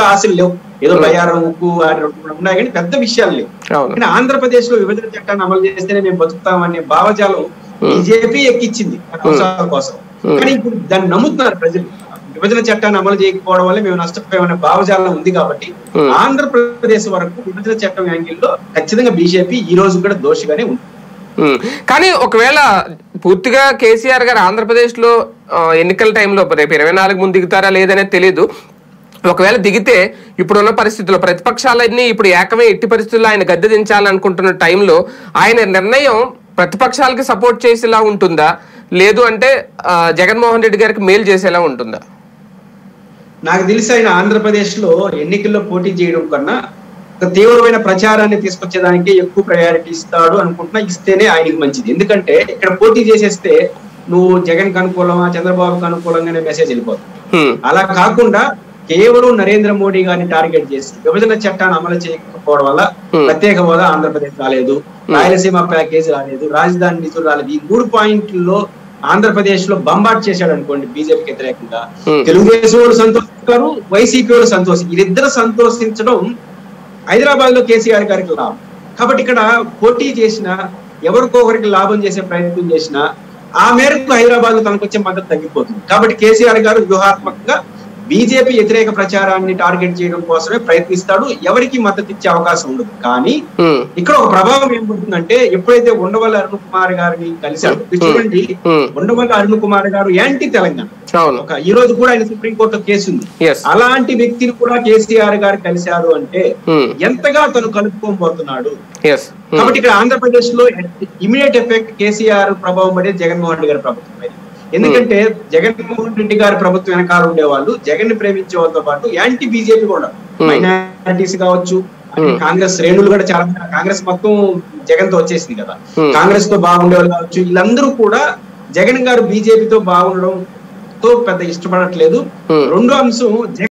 ఆశలు లేవు ఏదో బయ్యారం ఉక్కు వాటి రెండు ఉన్నాయి కానీ పెద్ద విషయాలు లేవు అవును కానీ ఆంధ్రప్రదేశ్ లో విభజన చట్టాన్ని అమలు చేస్తేనే మేము బతుకుతామనే భావజాలం బీజేపీ ఎక్కిచ్చింది తన అవసరాల కోసం కానీ ఇప్పుడు దాన్ని నమ్ముతున్నారు ప్రజలు విభజన చట్టాన్ని అమలు చేయకపోవడం వల్ల మేము నష్టపోయామనే భావజాలం ఉంది కాబట్టి Hmm. ఆంధ్రప్రదేశ్ వరకు విభజన చట్టం యాంగిల్లో ఖచ్చితంగా బీజేపీ ఈ రోజు కూడా దోషిగానే ఉంది ఉమ్. కానీ ఒకవేళ పూర్తిగా కేసీఆర్ గారు ఆంధ్రప్రదేశ్ లో ఆ, ఎన్నికల టైంలో రేపు ఇరవై నాలుగు ముందు దిగుతారా లేదనేది తెలియదు ఒకవేళ దిగితే ఇప్పుడున్న పరిస్థితుల్లో ప్రతిపక్షాలన్నీ ఇప్పుడు ఏకమే ఎట్టి పరిస్థితుల్లో ఆయన గద్దె దించాలనుకుంటున్న టైంలో ఆయన నిర్ణయం ప్రతిపక్షాలకి సపోర్ట్ చేసేలా ఉంటుందా లేదు అంటే ఆ, జగన్మోహన్ రెడ్డి గారికి మేలు చేసేలా ఉంటుందా నాకు తెలిసి ఆయన ఆంధ్రప్రదేశ్ లో ఎన్నికల్లో పోటీ చేయడం కన్నా ఒక తీవ్రమైన ప్రచారాన్ని తీసుకొచ్చేదానికి ఎక్కువ ప్రయారిటీ ఇస్తాడు అనుకుంటున్నా ఇస్తేనే ఆయనకి మంచిది ఎందుకంటే ఇక్కడ పోటీ చేసేస్తే నువ్వు జగన్ కు అనుకూలమా చంద్రబాబుకు అనుకూలంగానే మెసేజ్ వెళ్ళిపోతుంది ఉమ్, అలా కాకుండా కేవలం నరేంద్ర మోడీ గారిని టార్గెట్ చేసి విభజన చట్టాన్ని అమలు చేయకపోవడం వల్ల Hmm. ప్రత్యేక హోదా ఆంధ్రప్రదేశ్ రాలేదు రాయలసీమ ప్యాకేజ్ రాలేదు రాజధాని నిధులు రాలేదు ఈ మూడు పాయింట్లలో ఆంధ్రప్రదేశ్ లో బంబాట్ చేశాడు అనుకోండి బీజేపీకి వ్యతిరేకంగా Hmm. తెలుగుదేశం వాళ్ళు సంతోషిస్తారు వైసీపీ వాళ్ళు సంతోషి వీరిద్దరు సంతోషించడం హైదరాబాద్ లో కేసీఆర్ గారికి లాభం కాబట్టి ఇక్కడ పోటీ చేసిన ఎవరికొకరికి లాభం చేసే ప్రయత్నం చేసినా ఆ మేరకు హైదరాబాద్ లో తనకు వచ్చే మద్దతు తగ్గిపోతుంది కాబట్టి కేసీఆర్ గారు వ్యూహాత్మకంగా బీజేపీ వ్యతిరేక ప్రచారాన్ని టార్గెట్ చేయడం కోసమే ప్రయత్నిస్తాడు ఎవరికి మద్దతు ఇచ్చే అవకాశం ఉండదు కానీ ఉమ్, ఇక్కడ ఒక ప్రభావం ఏమవుతుందంటే ఎప్పుడైతే ఉండవల్లి అరుణ్ కుమార్ గారిని కలిశాడు ఇప్పుడు చూడండి Hmm. ఉండవల్లి అరుణ్ కుమార్ గారు యాంటీ తెలంగాణ అవును ఒక ఈ రోజు కూడా ఆయన సుప్రీంకోర్టులో కేసు ఉంది ఎస్ అలాంటి వ్యక్తిని కూడా కేసీఆర్ గారు కలిశారు అంటే ఉమ్, ఎంతగా తను కలుపుకోబోతున్నాడు ఎస్ ఉమ్, కాబట్టి ఇక్కడ ఆంధ్రప్రదేశ్ లో ఇమీడియట్ ఎఫెక్ట్ కేసీఆర్ ప్రభావం పడేది జగన్మోహన్ రెడ్డి గారి ప్రభుత్వం మీద ఎందుకంటే జగన్మోహన్ రెడ్డి గారి ప్రభుత్వం వెనకాల ఉండేవాళ్ళు జగన్ ని ప్రేమించే వాళ్ళతో పాటు యాంటీ బీజేపీ కూడా Hmm. మైనారిటీస్ కావచ్చు Hmm. కాంగ్రెస్ శ్రేణులు కూడా చాలా మంది- కాంగ్రెస్ మొత్తం జగన్ తో వచ్చేసింది కదా Hmm. కాంగ్రెస్ తో బాగుండే వాళ్ళు కావచ్చు వీళ్ళందరూ కూడా జగన్ గారు బీజేపీతో బాగుండడం తో పెద్ద ఇష్టపడట్లేదు Hmm. రెండో అంశం